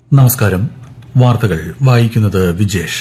നമസ്കാരം വാർത്തകൾ വായിക്കുന്നത് വിജേഷ്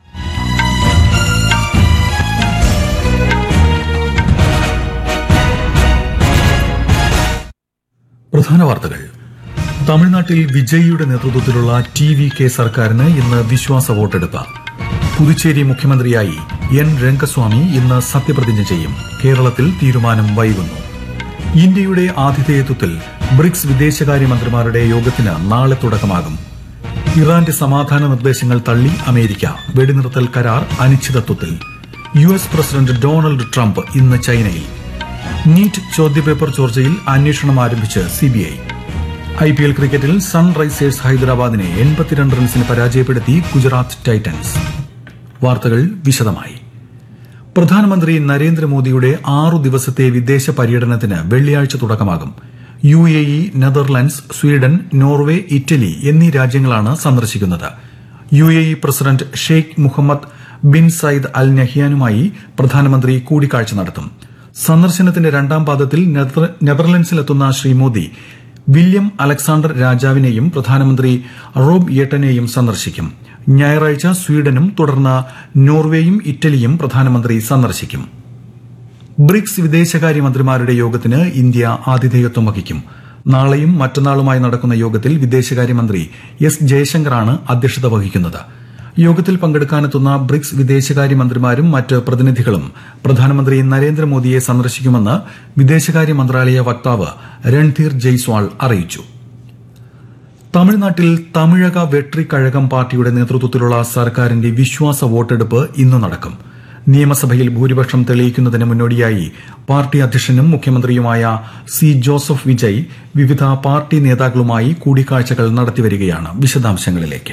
പ്രധാന വാർത്തകൾ തമിഴ്നാട്ടിൽ വിജയിയുടെ നേതൃത്വത്തിലുള്ള ടി വി കെ സർക്കാരിന് ഇന്ന് വിശ്വാസ വോട്ടെടുപ്പ് പുതുച്ചേരി മുഖ്യമന്ത്രിയായി എൻ രംഗസ്വാമി ഇന്ന് സത്യപ്രതിജ്ഞ ചെയ്യും കേരളത്തിൽ തീരുമാനം വൈകുന്നു ഇന്ത്യയുടെ ആതിഥേയത്വത്തിൽ ബ്രിക്സ് വിദേശകാര്യമന്ത്രിമാരുടെ യോഗത്തിന് നാളെ തുടക്കമാകും ഇറാന്റെ സമാധാന നിർദ്ദേശങ്ങൾ തള്ളി അമേരിക്ക വെടിനിർത്തൽ കരാർ അനിശ്ചിതത്വത്തിൽ U S president Donald Trump ഇന്ന് ചൈനയിൽ നീറ്റ് ചോദ്യപേപ്പർ ചോർച്ചയിൽ അന്വേഷണം ആരംഭിച്ച് സിബിഐ ഐ പി എൽ ക്രിക്കറ്റിൽ സൺറൈസേഴ്സ് ഹൈദരാബാദിനെ എൺപത്തിരണ്ട് റൺസിന് പരാജയപ്പെടുത്തി ഗുജറാത്ത് ടൈറ്റൻസ് വാർത്തകൾ വിശദമായി പ്രധാനമന്ത്രി നരേന്ദ്രമോദിയുടെ ആറു ദിവസത്തെ വിദേശ പര്യടനത്തിന് വെള്ളിയാഴ്ച തുടക്കമാകും U A E Netherlands Sweden Norway Italy എന്നീ രാജ്യങ്ങളാണ് സന്ദർശിക്കുന്നത് U A E president Sheikh Mohammed bin Zayed Al നഹ്യാനുമായി പ്രധാനമന്ത്രി കൂടിക്കാഴ്ച നടത്തും സന്ദർശനത്തിന്റെ രണ്ടാം പാദത്തിൽ നെതർ- നെതർലൻഡ്സിലെത്തുന്ന ശ്രീ മോദി വില്യം അലക്സാണ്ടർ രാജാവിനെയും പ്രധാനമന്ത്രി റോബ് യെട്ടനെയും സന്ദർശിക്കും ഞായറാഴ്ച സ്വീഡനും തുടർന്ന് നോർവേയും ഇറ്റലിയും പ്രധാനമന്ത്രി സന്ദർശിക്കും ബ്രിക്സ് വിദേശകാര്യമന്ത്രിമാരുടെ യോഗത്തിന് ഇന്ത്യ ആതിഥേയത്വം വഹിക്കും നാളെയും മറ്റന്നാളുമായി നടക്കുന്ന യോഗത്തിൽ വിദേശകാര്യമന്ത്രി എസ് ജയശങ്കറാണ് അധ്യക്ഷത വഹിക്കുന്നത് യോഗത്തിൽ പങ്കെടുക്കാനെത്തുന്ന ബ്രിക്സ് വിദേശകാര്യമന്ത്രിമാരും മറ്റ് പ്രതിനിധികളും പ്രധാനമന്ത്രി നരേന്ദ്രമോദിയെ സന്ദർശിക്കുമെന്ന് വിദേശകാര്യ മന്ത്രാലയ വക്താവ് രൺധീർ ജയ്സ്വാൾ അറിയിച്ചു തമിഴ്നാട്ടിൽ തമിഴക വെട്രിക്കഴകം പാർട്ടിയുടെ നേതൃത്വത്തിലുള്ള സർക്കാരിന്റെ വിശ്വാസ വോട്ടെടുപ്പ് ഇന്ന് നടക്കും നിയമസഭയിൽ ഭൂരിപക്ഷം തെളിയിക്കുന്നതിന് മുന്നോടിയായി പാർട്ടി അധ്യക്ഷനും മുഖ്യമന്ത്രിയുമായ സി ജോസഫ് വിജയ് വിവിധ പാർട്ടി നേതാക്കളുമായി കൂടിക്കാഴ്ചകൾ നടത്തിവരികയാണ് വിശദാംശങ്ങളിലേക്ക്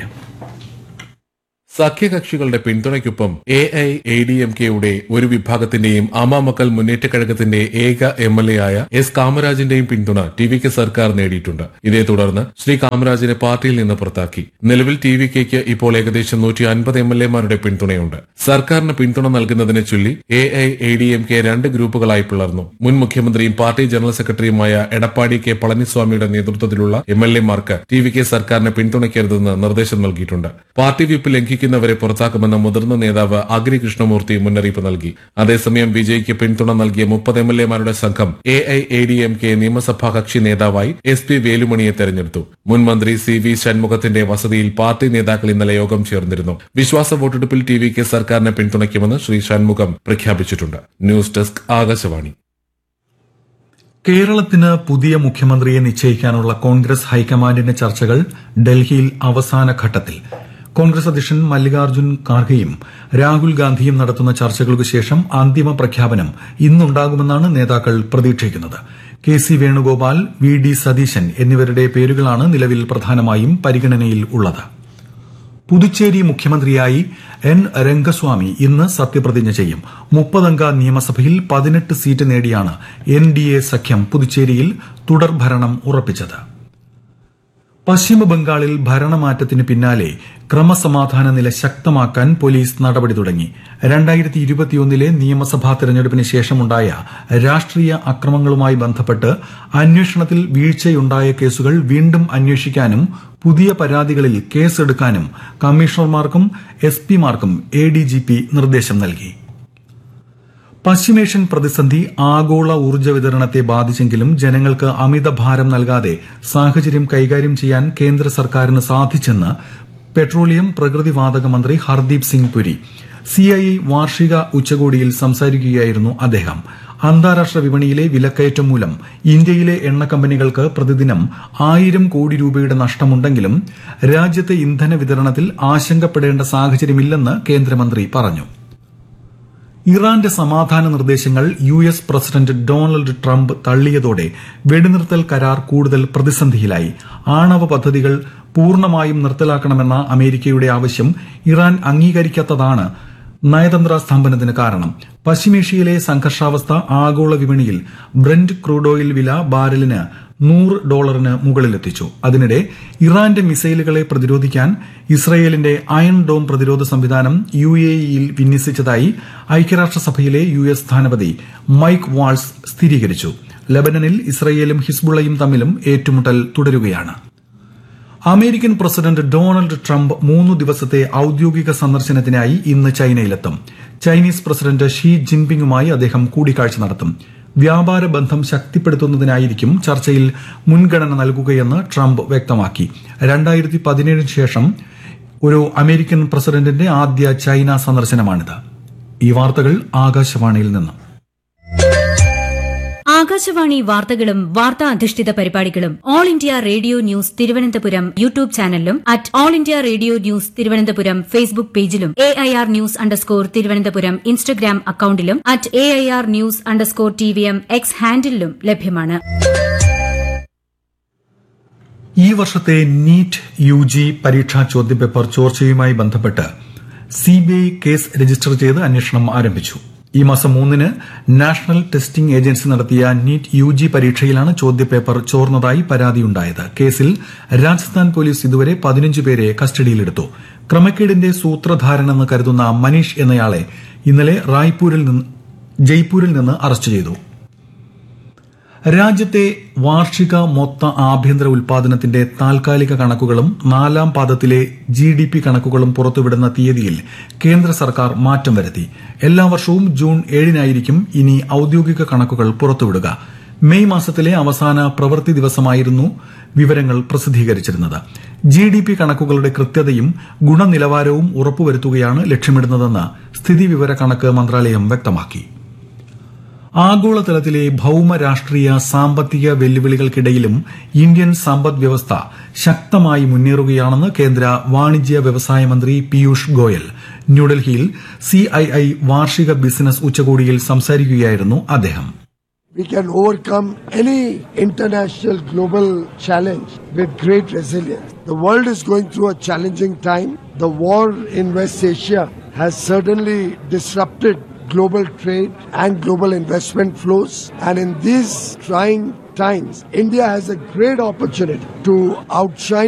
സഖ്യകക്ഷികളുടെ പിന്തുണയ്ക്കൊപ്പം A I A D M കെയുടെ ഒരു വിഭാഗത്തിന്റെയും അമാമക്കൾ മുന്നേറ്റ കഴകത്തിന്റെ ഏക എം എൽ എ ആയ എസ് കാമരാജിന്റെയും പിന്തുണ ടി വി കെ സർക്കാർ നേടിയിട്ടുണ്ട് ഇതേ തുടർന്ന് ശ്രീ കാമരാജിനെ പാർട്ടിയിൽ നിന്ന് പുറത്താക്കി നിലവിൽ ടി വി കെക്ക് ഇപ്പോൾ ഏകദേശം നൂറ്റി അൻപത് എം എൽ എമാരുടെ പിന്തുണയുണ്ട് സർക്കാരിന് പിന്തുണ നൽകുന്നതിനെ ചൊല്ലി A I A D M K രണ്ട് ഗ്രൂപ്പുകളായി പിളർന്നു മുൻ മുഖ്യമന്ത്രിയും പാർട്ടി ജനറൽ സെക്രട്ടറിയുമായ എടപ്പാടി കെ പളനിസ്വാമിയുടെ നേതൃത്വത്തിലുള്ള എം എൽ എമാർക്ക് ടി വി കെ സർക്കാരിനെ പിന്തുണയ്ക്കരുതെന്ന് നിർദ്ദേശം നൽകിയിട്ടുണ്ട് പാർട്ടി വിപ്പ് ലംഘിക്കുന്നവരെ പുറത്താക്കുമെന്ന് മുതിർന്ന നേതാവ് അഗ്രി കൃഷ്ണമൂർത്തി മുന്നറിയിപ്പ് നൽകി അതേസമയം വിജയ്ക്ക് പിന്തുണ നൽകിയ മുപ്പത് എം എൽ എമാരുടെ സംഘം A I A D M K നിയമസഭാ കക്ഷി നേതാവായി എസ് പി വേലുമണിയെ തെരഞ്ഞെടുത്തു മുൻ മന്ത്രി സി വി ഷൺമുഖത്തിന്റെ വസതിയിൽ പാർട്ടി നേതാക്കൾ ഇന്നലെ യോഗം ചേർന്നിരുന്നു വിശ്വാസ വോട്ടെടുപ്പിൽ ടി വി കെ സർക്കാരിനെ പിന്തുണയ്ക്കുമെന്ന് ശ്രീ ഷൺമുഖം പ്രഖ്യാപിച്ചിട്ടുണ്ട് ന്യൂസ് ഡെസ്ക് ആകാശവാണി കേരളത്തിന് പുതിയ മുഖ്യമന്ത്രിയെ നിശ്ചയിക്കാനുള്ള കോൺഗ്രസ് ഹൈക്കമാൻഡിന്റെ ചർച്ചകൾ ഡൽഹിയിൽ അവസാന ഘട്ടത്തിൽ കോൺഗ്രസ് അധ്യക്ഷൻ മല്ലികാർജ്ജുൻ ഖാർഗെയും രാഹുൽ ഗാന്ധിയും നടത്തുന്ന ചർച്ചകൾക്കു ശേഷം അന്തിമ പ്രഖ്യാപനം ഇന്നുണ്ടാകുമെന്നാണ് നേതാക്കൾ പ്രതീക്ഷിക്കുന്നത് K C Venugopal V D Satheesan എന്നിവരുടെ പേരുകളാണ് നിലവിൽ പ്രധാനമായും പരിഗണനയിൽ ഉള്ളത് പുതുച്ചേരി മുഖ്യമന്ത്രിയായി എൻ രംഗസ്വാമി ഇന്ന് സത്യപ്രതിജ്ഞ ചെയ്യും മുപ്പതംഗ നിയമസഭയിൽ പതിനെട്ട് സീറ്റ് നേടിയാണ് എൻ ഡി എ സഖ്യം പുതുച്ചേരിയിൽ തുടർഭരണം ഉറപ്പിച്ചത് പശ്ചിമ ബംഗാളിൽ ഭരണമാറ്റത്തിന് പിന്നാലെ ക്രമസമാധാന നില ശക്തമാക്കാൻ പോലീസ് നടപടി തുടങ്ങി രണ്ടായിരത്തി ഇരുപത്തിയൊന്നിലെ നിയമസഭാ തെരഞ്ഞെടുപ്പിന് ശേഷമുണ്ടായ രാഷ്ട്രീയ അക്രമങ്ങളുമായി ബന്ധപ്പെട്ട് അന്വേഷണത്തിൽ വീഴ്ചയുണ്ടായ കേസുകൾ വീണ്ടും അന്വേഷിക്കാനും പുതിയ പരാതികളിൽ കേസെടുക്കാനും കമ്മീഷണർമാർക്കും എസ് പിമാർക്കും എ ഡി ജി പി നിർദ്ദേശം നൽകി പശ്ചിമേഷ്യൻ പ്രതിസന്ധി ആഗോള ഊർജ്ജ വിതരണത്തെ ബാധിച്ചെങ്കിലും ജനങ്ങൾക്ക് അമിത ഭാരം നൽകാതെ സാഹചര്യം കൈകാര്യം ചെയ്യാൻ കേന്ദ്ര സർക്കാരിന് സാധിച്ചെന്ന് പെട്രോളിയം പ്രകൃതിവാതക മന്ത്രി ഹർദീപ് സിംഗ് പുരി സിഐഇ വാർഷിക ഉച്ചകോടിയിൽ സംസാരിക്കുകയായിരുന്നു അദ്ദേഹം അന്താരാഷ്ട്ര വിപണിയിലെ വിലക്കയറ്റം മൂലം ഇന്ത്യയിലെ എണ്ണ കമ്പനികൾക്ക് പ്രതിദിനം ആയിരം കോടി രൂപയുടെ നഷ്ടമുണ്ടെങ്കിലും രാജ്യത്തെ ഇന്ധന വിതരണത്തിൽ ആശങ്കപ്പെടേണ്ട സാഹചര്യമില്ലെന്ന് കേന്ദ്രമന്ത്രി പറഞ്ഞു ഇറാന്റെ സമാധാന നിർദ്ദേശങ്ങൾ U S president Donald Trump തള്ളിയതോടെ വെടിനിർത്തൽ കരാർ കൂടുതൽ പ്രതിസന്ധിയിലായി ആണവ പദ്ധതികൾ പൂർണ്ണമായും നിർത്തലാക്കണമെന്ന അമേരിക്കയുടെ ആവശ്യം ഇറാൻ അംഗീകരിക്കാത്തതാണ് നയതന്ത്ര സ്തംഭനത്തിന് കാരണം പശ്ചിമേഷ്യയിലെ സംഘർഷാവസ്ഥ ആഗോള വിപണിയിൽ ബ്രന്റ് ക്രൂഡ് ഓയിൽ വില ബാരലിന് നൂറ് ഡോളറിന് മുകളിലെത്തിച്ചു അതിനിടെ ഇറാന്റെ മിസൈലുകളെ പ്രതിരോധിക്കാൻ ഇസ്രയേലിന്റെ അയൺ ഡോം പ്രതിരോധ സംവിധാനം യു എ ഇയിൽ വിന്യസിച്ചതായി ഐക്യരാഷ്ട്രസഭയിലെ യു എസ് സ്ഥാനപതി മൈക്ക് വാൾസ് സ്ഥിരീകരിച്ചു ലബനനിൽ ഇസ്രയേലും ഹിസ്ബുള്ളയും തമ്മിലും ഏറ്റുമുട്ടൽ തുടരുകയാണ് അമേരിക്കൻ പ്രസിഡന്റ് ഡൊണാൾഡ് ട്രംപ് മൂന്നു ദിവസത്തെ ഔദ്യോഗിക സന്ദർശനത്തിനായി ഇന്ന് ചൈനയിലെത്തും ചൈനീസ് പ്രസിഡന്റ് ഷീ ജിൻപിങ്ങുമായി അദ്ദേഹം കൂടിക്കാഴ്ച നടത്തും വ്യാപാര ബന്ധം ശക്തിപ്പെടുത്തുന്നതിനായിരിക്കും ചർച്ചയിൽ മുൻഗണന നൽകുകയെന്ന് ട്രംപ് വ്യക്തമാക്കി രണ്ടായിരത്തി പതിനേഴിന് ശേഷം ഒരു അമേരിക്കൻ പ്രസിഡന്റിന്റെ ആദ്യ ചൈന സന്ദർശനമാണിത് ഈ വാർത്തകൾ ആകാശവാണിയിൽ നിന്ന് ആകാശവാണി വാർത്തകളും വാർത്താ അധിഷ്ഠിത പരിപാടികളും All India Radio News Thiruvananthapuram YouTube ചാനലിലും at All India Radio News Thiruvananthapuram Facebook പേജിലും A I R news underscore Thiruvananthapuram Instagram അക്കൌണ്ടിലും at A I R news underscore T V M X ഹാൻഡിലും ലഭ്യമാണ് ഈ വർഷത്തെ നീറ്റ് യു ജി പരീക്ഷാ ചോദ്യപേപ്പർ ചോർച്ചയുമായി ബന്ധപ്പെട്ട് സിബിഐ കേസ് രജിസ്റ്റർ ചെയ്ത് അന്വേഷണം ആരംഭിച്ചു ഈ മാസം മൂന്നിന് നാഷണൽ ടെസ്റ്റിംഗ് ഏജൻസി നടത്തിയ നീറ്റ് യു ജി പരീക്ഷയിലാണ് ചോദ്യപേപ്പർ ചോർന്നതായി പരാതിയുണ്ടായത് കേസിൽ രാജസ്ഥാൻ പോലീസ് ഇതുവരെ പതിനഞ്ച് പേരെ കസ്റ്റഡിയിലെടുത്തു ക്രമക്കേടിന്റെ സൂത്രധാരനെന്ന് കരുതുന്ന മനീഷ് എന്നയാളെ ഇന്നലെ റായ്പൂരിൽ നിന്ന് ജയ്പൂരിൽ നിന്ന് അറസ്റ്റ് ചെയ്തു രാജ്യത്തെ വാർഷിക മൊത്ത ആഭ്യന്തര ഉൽപാദനത്തിന്റെ താൽക്കാലിക കണക്കുകളും നാലാം പാദത്തിലെ ജി ഡി പി കണക്കുകളും പുറത്തുവിടുന്ന തീയതിയിൽ കേന്ദ്ര സർക്കാർ മാറ്റം വരുത്തി എല്ലാ വർഷവും ജൂൺ ഏഴിനായിരിക്കും ഇനി ഔദ്യോഗിക കണക്കുകൾ പുറത്തുവിടുക മെയ് മാസത്തിലെ അവസാന പ്രവൃത്തി ദിവസമായിരുന്നു വിവരങ്ങൾ പ്രസിദ്ധീകരിച്ചിരുന്നത് ജി ഡി പി കണക്കുകളുടെ കൃത്യതയും ഗുണനിലവാരവും ഉറപ്പുവരുത്തുകയാണ് ലക്ഷ്യമിടുന്നതെന്ന് സ്ഥിതിവിവര കണക്ക് മന്ത്രാലയം വ്യക്തമാക്കി ആഗോളതലത്തിലെ ഭൌമ രാഷ്ട്രീയ സാമ്പത്തിക വെല്ലുവിളികൾക്കിടയിലും ഇന്ത്യൻ സമ്പദ് വ്യവസ്ഥ ശക്തമായി മുന്നേറുകയാണെന്ന് കേന്ദ്ര വാണിജ്യ വ്യവസായ മന്ത്രി പീയൂഷ് ഗോയൽ ന്യൂഡൽഹിയിൽ സിഐഐ വാർഷിക ബിസിനസ് ഉച്ചകോടിയിൽ സംസാരിക്കുകയായിരുന്നു അദ്ദേഹം We can overcome any international global challenge with great resilience. The world is going through a challenging time. The war in West Asia has certainly disrupted global trade and global investment flows. And in these trying times, India has a great opportunity to outshine